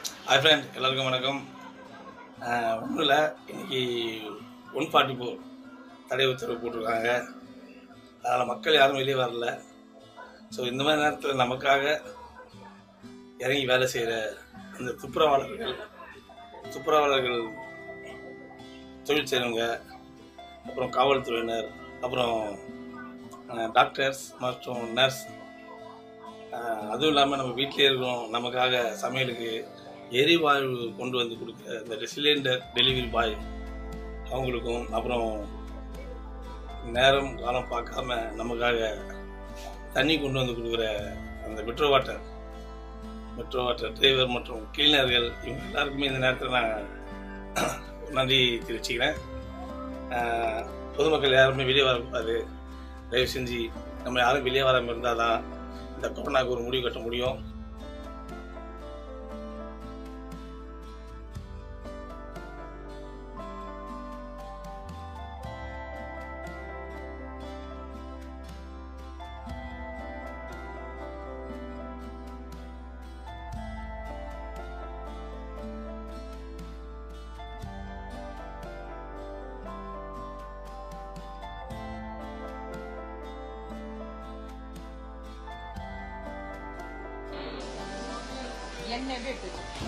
Hi friend எல்லாருக்கும் வணக்கம் ஒன்றும் இல்லை இன்னைக்கு ஒன் ஃபார்ட்டி ஃபோர் தடை உத்தரவு போட்டிருக்காங்க அதனால் மக்கள் யாரும் வெளியே வரல ஸோ இந்த மாதிரி நேரத்தில் நமக்காக இறங்கி வேலை செய்கிற அந்த துப்புரவாளர்கள் துப்புரவாளர்கள் தொழில் செய்கிறவங்க அப்புறம் காவல்துறையினர் அப்புறம் டாக்டர்ஸ் மற்றும் நர்ஸ் ஆஹ் அதுவும் இல்லாமல் நம்ம வீட்டிலே இருக்கோம் நமக்காக சமையலுக்கு எரிவாயு கொண்டு வந்து கொடுக்குற இந்த சிலிண்டர் டெலிவரி பாய் அவங்களுக்கும் அப்புறம் நேரம் காலம் பார்க்காம நமக்காக தண்ணி கொண்டு வந்து கொடுக்குற அந்த metro water metro water driver மற்றும் கிளீனர்கள் இவங்க எல்லாருக்குமே இந்த நேரத்தில் நான் நன்றி தெரிவிச்சுக்கிறேன் ஆஹ் பொதுமக்கள் யாருமே வெளியே வரக்கூடாது தயவு செஞ்சு நம்ம யாரும் வெளியே வராமல் இருந்தால் தான் இந்த கொரோனாவுக்கு ஒரு முடிவு கட்ட முடியும் எண்ணெய் எடுத்து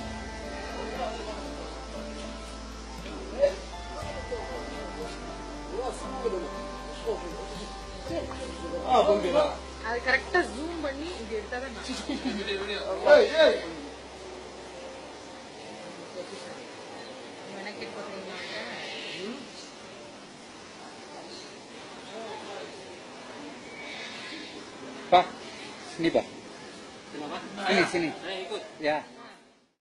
அது கரெக்டா ஜூம் பண்ணி இது எடுத்தாதான் மெனக்கெட் பார்த்தீங்களா Pa, sini pa. Sini, sini. Ya.